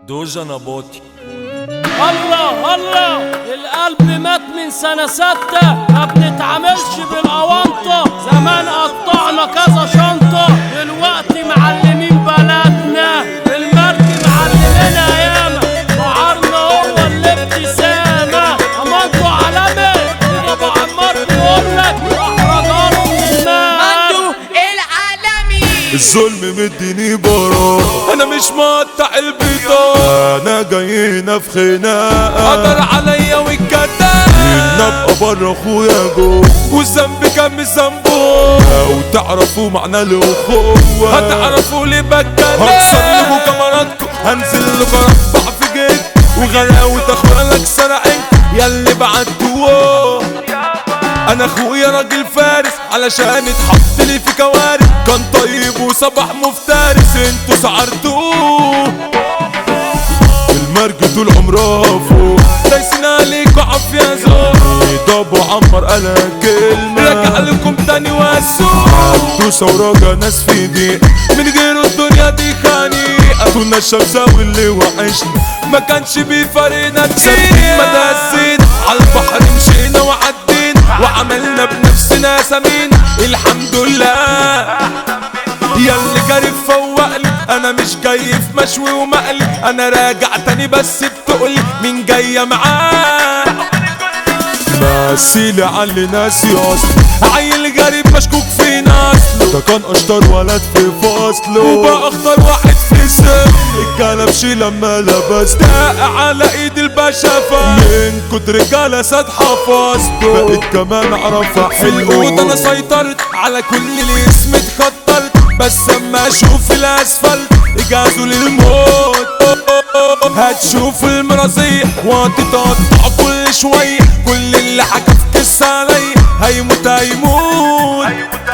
دوجا نباطي الله الله القلب مات من سنة ستة ما بنتعاملش بالأونطة زمان قطعنا كذا شنطة دلوقتي معلمين بلدنا المركب معلمينا ياما وعارنا هو اللي ابتسامة أما انتوا علامة يا أبو عمار بيقولك أحرجانه من الماء مندو العالمي الظلم مديني برا انا مش مقطع البطاقة انا جاينا في خناقة قدر عليا والكتاب ان ابقى بره اخويا جوه والذنب كان من ذنبه لو تعرفوا معنى الاخوة هتعرفوا ليه بتكلم هكسر لكم كاميراتكم هنزل لكم اربع في جيت وغلاوة اخوالك سرقين ياللي بعتوه انا اخويا راجل فارس علشان اتحط لي في كوارث كان طيب وصبح مفترس انتوا سعرتوه المرج طول عمرها فوق دايسين عليكوا عافية زور ده ابو عمر قال كلمة رجع لكم تاني واسوق عبدوسة وراجع ناس في دي من غير الدنيا دي خانقة كنا الشمساوي اللي وحشنا ما كانش بيفارقنا كتير ما دسينا على البحر مشينا وعدينا وعملنا بنفسنا سمين الحمد لله ياللي جاري فوقلي انا مش جاي في مشوي ومقلي انا راجع تاني بس بتقلي مين جايه معاه مثيلي علي ناسي اصلا عيل غريب مشكوك في نسله ده كان اشطر ولد في فصله وبقى اخطر واحد في سن الكلبش لما لبس دق على ايد البشافة من كتر جلسات حفظته بقيت كمان اعرف احله الأوضة انا سيطرت على كل الاسم اتخطرت بس اما اشوف الاسفلت اجازوا للموت هتشوف المرازية وهتتقطع كل شوية كل اللي حكى في قصة عليا هيموت هيموت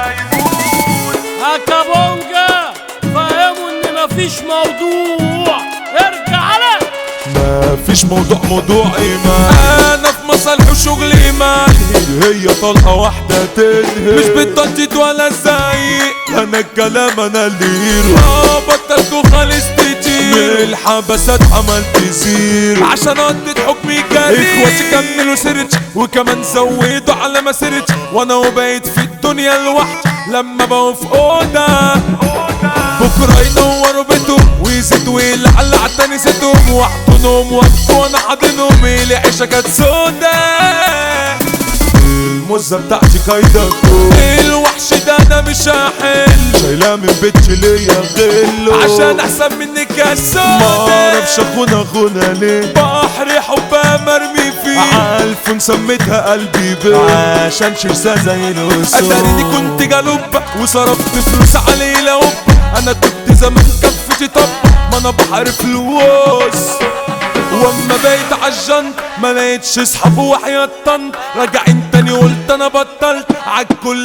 هكابونجا فهموا ان مفيش موضوع ارجع على مفيش موضوع موضوع ايمان انا في مصالح وشغل ايمان هي طلقه واحده تنهي مش بالتنطيط ولا الزعيق انا الكلام انا اللي هيرو اه بطلت خالص تطير من الحبسات عملت زيرو عشان قضيت حكمي جريء اخواتي كملوا سيرتش وكمان زودوا على ما سيرتش وانا وبقيت في الدنيا لوحدي لما بقوا في اوضه بكرة ينوروا بيتهم ويزيدوا ويلعلع تاني ستهم واحضنهم وقفوا وانا حاضنهم العيشة كانت سودا المزة بتاعتي كايدة الوحش ده انا مش هحل شايلاه من بيت ليا غله عشان احسن منك يا سودا ما اعرفش اخونا اخونا ليه بحر حبها مرمي فيه عالف سميتها قلبي بيه عشان شرسة زي الاسود اتاريني كنت جالوبة وصرفت فلوس عليه لوبة انا كنت زمان كفتي طب ما انا بحر فلوس واما بقيت عالجنط ما لقيتش اصحاب وحياة طنط راجعين تاني قلت انا بطلت عالكل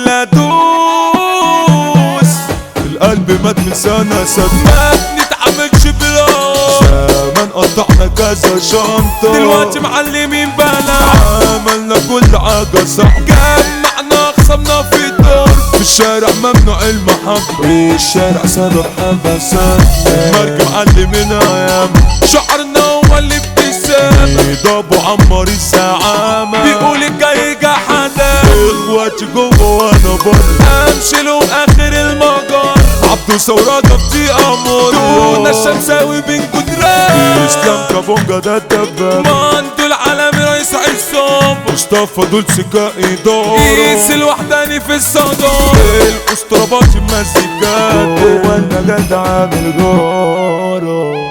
ادوس القلب مات من سنة سنة ما بنتعاملش بلاش زمان قطعنا كذا شنطة دلوقتي معلمين بلا عملنا كل حاجة صح جمعنا خصمنا في دور في الشارع ممنوع المحبة الشارع سبب حبسات المركب علمنا ايام شعرنا هو اللي ابتسام ده ابو عمار الزعامة بيقول الجاي جحدا اخواتي جوه وانا بره امشي لهم اخر المجر عبدو ثورة في امور دون الشمساوي بين جدران اسلام كابونجا ده الدباب ماندو العالمي رئيس عصام مصطفى دول سكائي دور قيس الوحداني في الصدر الاسطربات المزيكات هو النجاة عامل جاره